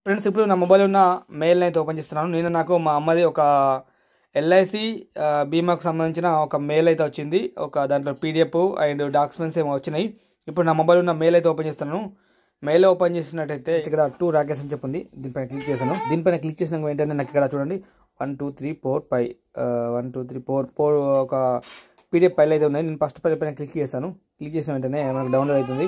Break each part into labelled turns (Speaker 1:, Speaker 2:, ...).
Speaker 1: friends ఇప్పుడు నా mobile ఉన్న మెయిల్ని అయితే ఓపెన్ చేస్తున్నాను నేను నాకు మా అమ్మది ఒక ఎల్ఐసి బీమాకు సంబంధించిన ఒక మెయిల్ అయితే వచ్చింది ఒక దాంట్లో పీడిఎఫ్ అండ్ డాక్యుమెంట్స్ ఏమో వచ్చినాయి ఇప్పుడు నా మొబైల్ ఉన్న మెయిల్ అయితే ఓపెన్ చేస్తున్నాను మెయిల్ ఓపెన్ చేసినట్టయితే ఇక్కడ టూ రాకేష్ అని చెప్పింది దీనిపైన క్లిక్ చేశాను దీనిపైన క్లిక్ చేసిన వెంటనే నాకు ఇక్కడ చూడండి one two three four five one two three four four ఒక పీడిఎఫ్ ఫైల్ అయితే ఉన్నాయి నేను ఫస్ట్ ఫైల్ పైన క్లిక్ చేశాను క్లిక్ చేసిన వెంటనే మనకు డౌన్లోడ్ అవుతుంది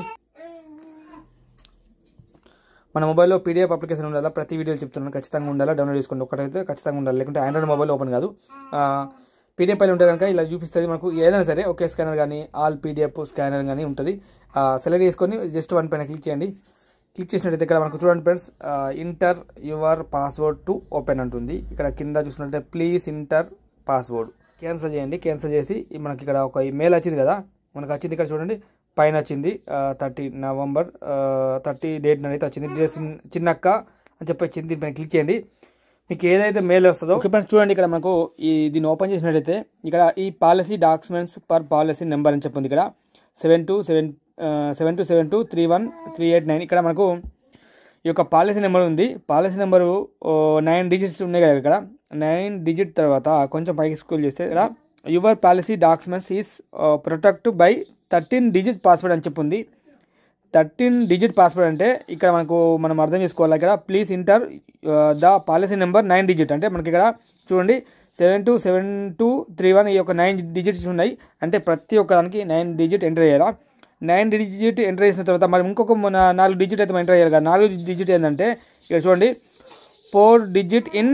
Speaker 1: మన మొబైల్లో పీడిఎఫ్ అప్లికేషన్ ఉండాలా ప్రతి వీడియోలు చెప్తున్నాను ఖచ్చితంగా ఉండాలా డౌన్లోడ్ చేసుకోండి ఒకటైతే ఖచ్చితంగా ఉండాలి లేకుంటే ఆండ్రాయిడ్ మొబైల్ ఓపెన్ కాదు పీడిఎఫ్ ఫైల్ ఉంటే కనుక ఇలా చూపిస్తుంది మనకు ఏదైనా సరే ఒకే స్కానర్ కానీ ఆల్ పీడిఎఫ్ స్కానర్ కానీ ఉంటుంది సెలెక్ట్ చేసుకొని జస్ట్ వన్ పైన క్లిక్ చేయండి క్లిక్ చేసినట్టయితే ఇక్కడ మనకు చూడండి friends enter your password to open అంటుంది ఇక్కడ కింద చూసినట్టయితే ప్లీజ్ ఇంటర్ పాస్వర్డ్ క్యాన్సిల్ చేయండి క్యాన్సిల్ చేసి మనకి ఇక్కడ ఒక మెయిల్ వచ్చింది కదా మనకు వచ్చింది ఇక్కడ చూడండి పైన వచ్చింది థర్టీ నవంబర్ థర్టీ డేట్ అయితే వచ్చింది డ్రెస్ చిన్నక్క అని చెప్పి వచ్చింది దీనిపైన క్లిక్ చేయండి మీకు ఏదైతే మెయిల్ వస్తుందో ఓకే ఫ్రెండ్స్ చూడండి ఇక్కడ మనకు ఈ దీన్ని ఓపెన్ చేసినట్టయితే ఇక్కడ ఈ policy documents per policy number అని చెప్పింది ఇక్కడ seven two seven seven two seven two three one three eight nine ఇక్కడ మనకు ఈ యొక్క పాలసీ నెంబర్ ఉంది పాలసీ నెంబరు నైన్ డిజిట్స్ ఉన్నాయి కదా ఇక్కడ నైన్ డిజిట్ తర్వాత కొంచెం పైకి స్కూల్ చేస్తే ఇక్కడ your policy documents is protect by thirteen digit password అని చెప్పింది థర్టీన్ డిజిట్ పాస్వర్డ్ అంటే ఇక్కడ మనకు మనం అర్థం చేసుకోవాలి ఇక్కడ please enter the policy number nine digit అంటే మనకి ఇక్కడ చూడండి seven two seven two three one ఈ యొక్క నైన్ డిజిట్స్ ఉన్నాయి అంటే ప్రతి ఒక్క దానికి నైన్ డిజిట్ ఎంటర్ చేయాలా నైన్ డిజిట్ ఎంటర్ చేసిన తర్వాత మరి ఇంకొక నాలుగు డిజిట్ అయితే ఎంటర్ చేయాలి కదా నాలుగు డిజిట్ ఏంటంటే ఇక్కడ చూడండి four digit in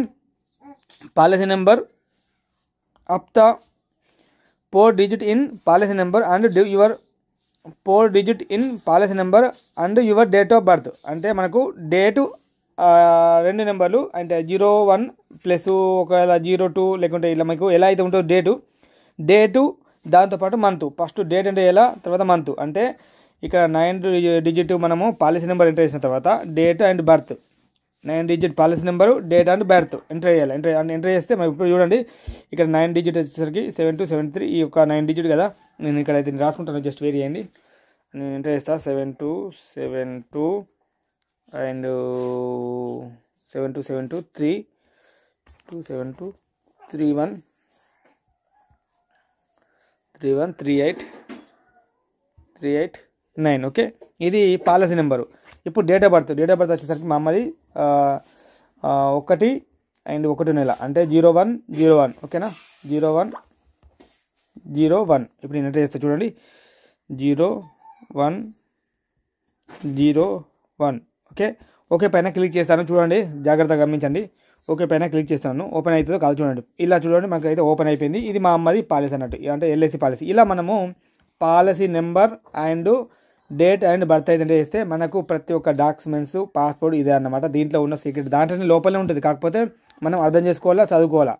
Speaker 1: policy number up the four digit in policy number and your four digit in policy number and your date of birth అంటే మనకు డేటు రెండు నెంబర్లు అంటే జీరో వన్ ప్లస్ ఒకవేళ జీరో టూ లేకుంటే ఇలా మీకు ఎలా అయితే ఉంటుందో డేటు డేటు దాంతోపాటు మంత్ ఫస్ట్ డేట్ అంటే ఎలా తర్వాత మంత్ అంటే ఇక్కడ నైన్ డిజిట్ మనము పాలసీ నెంబర్ ఎంటర్ చేసిన తర్వాత date and birth nine digit policy number date and birth enter చేయాలి ఎంటర్ ఎంటర్ చేస్తే మనం ఇప్పుడు చూడండి ఇక్కడ నైన్ డిజిట్ వచ్చేసరికి సెవెన్ టూ సెవెన్ త్రీ ఈ యొక్క నైన్ డిజిట్ కదా నేను ఇక్కడ అయితే రాసుకుంటాను జస్ట్ వేరీ చేయండి నేను ఎంటర్ చేస్తా seven two seven two and seven two seven two three two seven two three one three one three eight three eight nine okay ఇది పాలసీ నెంబరు ఇప్పుడు date of birth date of birth వచ్చేసరికి మా అమ్మది ఒకటి and ఒకటి నెల అంటే zero one zero one ఓకేనా జీరో వన్ జీరో వన్ ఇప్పుడు నేను ఎంటర్ చేస్తా చూడండి zero one zero one okay okay పైన క్లిక్ చేస్తాను చూడండి జాగ్రత్తగా గమనించండి ఓకే పైన క్లిక్ చేస్తాను ఓపెన్ అవుతుందో కాదు చూడండి ఇలా చూడండి మాకు అయితే ఓపెన్ అయిపోయింది ఇది మా అమ్మది పాలసీ అన్నట్టు అంటే ఎల్ఐసి పాలసీ ఇలా మనము policy number and date and birth అయితే చేస్తే మనకు ప్రతి ఒక్క డాక్యుమెంట్స్ పాస్పోర్ట్ ఇదే అన్నమాట దీంట్లో ఉన్న సీక్రెట్ దాంట్లోనే లోపలే ఉంటుంది కాకపోతే మనం అర్థం చేసుకోవాలా చదువుకోవాలా